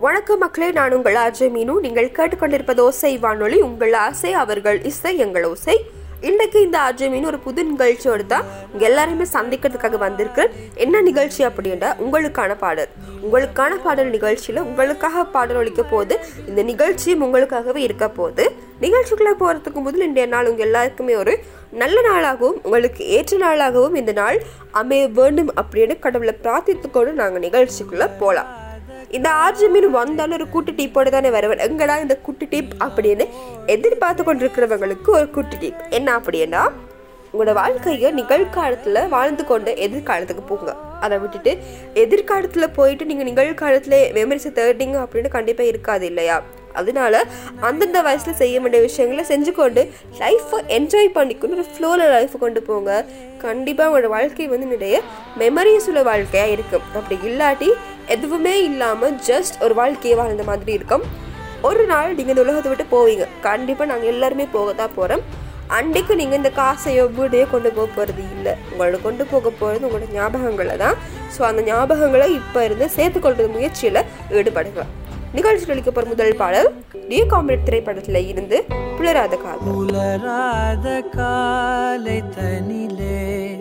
வணக்கம் மக்களே நான் உங்கள் அஜய் மீனு நீங்கள் கேட்டுக்கொண்டிருப்பது ஓசை வானொலி உங்கள் ஆசை அவர்கள் இசை எங்கள் ஓசை இன்னைக்கு இந்த அஜய் மீன் ஒரு புது நிகழ்ச்சியோடு தான் உங்க எல்லாரையுமே சந்திக்கிறதுக்காக வந்திருக்கிறேன் என்ன நிகழ்ச்சி அப்படின்னா உங்களுக்கான பாடல் உங்களுக்கான பாடல் நிகழ்ச்சியில உங்களுக்காக பாடல் ஒழிக்க போது இந்த நிகழ்ச்சியும் உங்களுக்காகவே இருக்க போகுது நிகழ்ச்சிக்குள்ள போறதுக்கு முதல் இன்றைய நாள் உங்க எல்லாருக்குமே ஒரு நல்ல நாளாகவும் உங்களுக்கு ஏற்ற நாளாகவும் இந்த நாள் அமைய வேண்டும் அப்படின்னு கடவுளை பிரார்த்தித்துக்கொண்டு நாங்கள் நிகழ்ச்சிக்குள்ள போகலாம் இந்த ஆர்ஜி மீன் வந்தாலும் ஒரு குட்டி டீப்போட தானே வருவன் எங்கடா இந்த குட்டி டீப் அப்படின்னு எதிர்பார்த்து கொண்டிருக்கிறவங்களுக்கு ஒரு குட்டி டீப் என்ன அப்படின்னா உங்களோட வாழ்க்கையை நிகழ்காலத்தில் வாழ்ந்து கொண்டு எதிர்காலத்துக்கு போங்க அதை விட்டுட்டு எதிர்காலத்தில் போயிட்டு நீங்கள் நிகழ்காலத்தில் மெமரிஸை தேடிங்க அப்படின்னு கண்டிப்பாக இருக்காது இல்லையா அதனால அந்தந்த வயசில் செய்ய வேண்டிய விஷயங்களை செஞ்சு கொண்டு லைஃப்பை என்ஜாய் பண்ணிக்கணும் ஒரு ஃப்ளோவில் லைஃப்பை கொண்டு போங்க கண்டிப்பாக உங்களோட வாழ்க்கை வந்து நிறைய மெமரிஸ் உள்ள வாழ்க்கையாக இருக்கும் அப்படி இல்லாட்டி எதுவுமே இல்லாமல் ஜஸ்ட் ஒரு வாழ்க்கையை வாழ்ந்த மாதிரி இருக்கும் ஒரு நாள் நீங்கள் இந்த உலகத்தை விட்டு போவீங்க கண்டிப்பாக நாங்கள் எல்லாருமே போக தான் போகிறோம் அன்றைக்கு நீங்கள் இந்த காசையோ வீடையோ கொண்டு போக போகிறது இல்லை உங்களோட கொண்டு போக போகிறது உங்களோட ஞாபகங்களை தான் ஸோ அந்த ஞாபகங்களை இப்போ இருந்து சேர்த்துக்கொள்றது முயற்சியில் ஈடுபடுங்க நிகழ்ச்சியில் அளிக்க போகிற முதல் பாடல் டியோ காம்பரேட் திரைப்படத்தில் இருந்து புலராத காதல் புலராத காலை தனிலே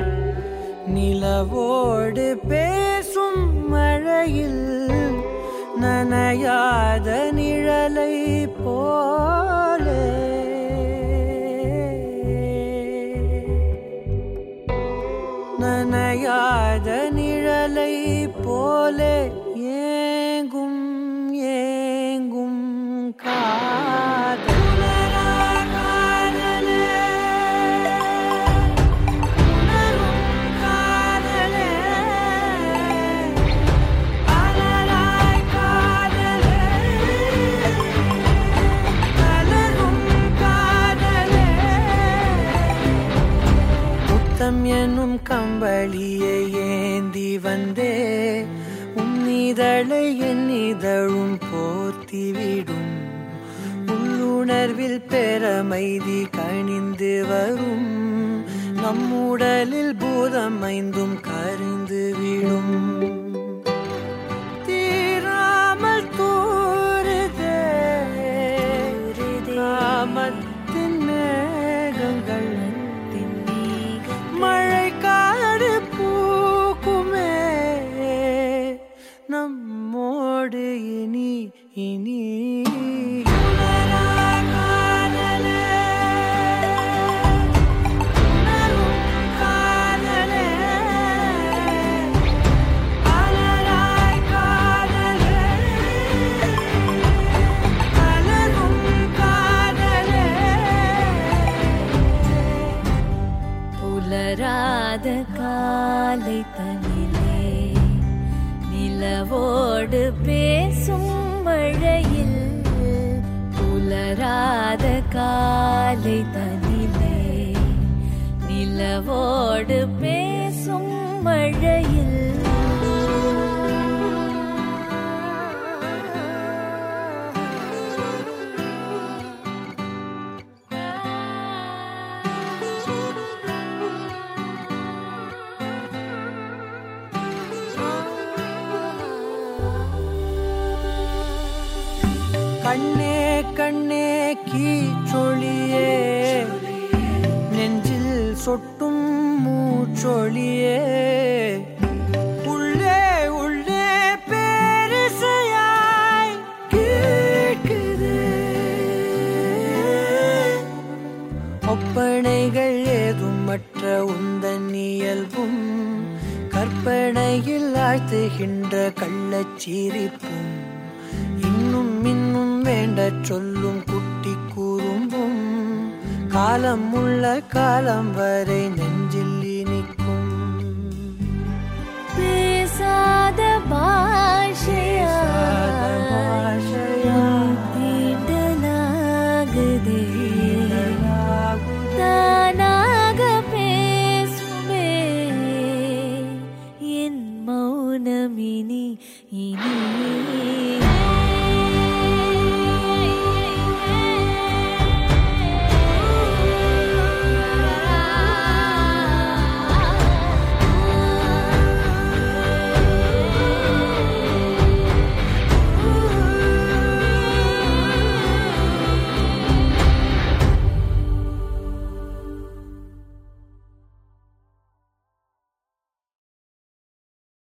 நிலவோடு பேசும் மழையில் நனையாத நிழலை போலே நனையாத நிழலை போலே ஏங்கும் ஏங்கும் காதல் முத்தம் என்னும் கம்பளியை ஏந்தி வந்தே உன்னிதழை என் இதழும் போர்த்திவிடும் உள்ளுணர்வில் பெறமைதி கணிந்து வரும் நம்முடலில் பூதம் ஐந்தும் கரிந்து விடும் தீராமல் தூருதே காமத்தின் மேகங்கள் மழை காடு பூக்குமே நம்மோடு இனி இனி புலராத காலை தனிலே நிலவோடு பேசும் மழையில் புலராத காலை தனிலே நிலவோடு பேசும் மழையில் கண்ணே கண்ணே கீச்சொழியே நெஞ்சில் சொட்டும் மூச்சொழியே உள்ளே உள்ளே பேரிசையாய் கேட்குது ஒப்பனைகள் ஏதும் மற்ற உந்தன் இயல்பும் கற்பனையில் ஆழ்த்துகின்ற கள்ளச்சிரிப்பும் இன்னும் இன்னும் வேண்டச் சொல்லும் குட்டி கூறும்பும் காலம் உள்ள காலம் வரை நெஞ்சில் இனிக்கும் பேசாத பாஷையா பாஷையா தீண்டலாகுதே தானாக பேசுமே என் மௌனமினி இனி